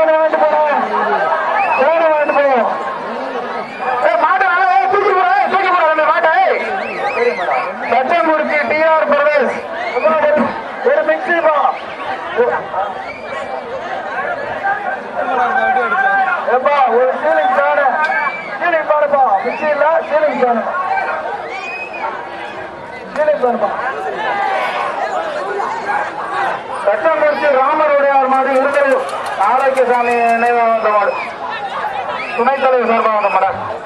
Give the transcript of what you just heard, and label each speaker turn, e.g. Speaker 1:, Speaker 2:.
Speaker 1: வாங்கிட்டு போறோம் சேனை வாங்கிட்டு போறோம் ஏய், மாட்டை நல்லா, ஏய், தூக்கி போடா, ஏய், தூக்கி போடா, ரெண்டு மாட்டை, ஏய். சத்தியமூர்த்தி டிஆர் பிரதேஷ் அம்மா, ஒரு- ஒரு மிக்சி பா ஏப்பா ஒரு சீலிங் ஃபேனு சீலிங் ஃபேனுப்பா மிக்சி இல்ல சீலிங் ஃபேனு சீலிங் ஃபேனுப்பா சட்டமூர்த்தி ராமருடையார் மாடு இருந்தது ஆரோக்கியசாமி நினைவாக வந்த மாடு துணைத் தலைவர் சார்பாக வந்த மாடு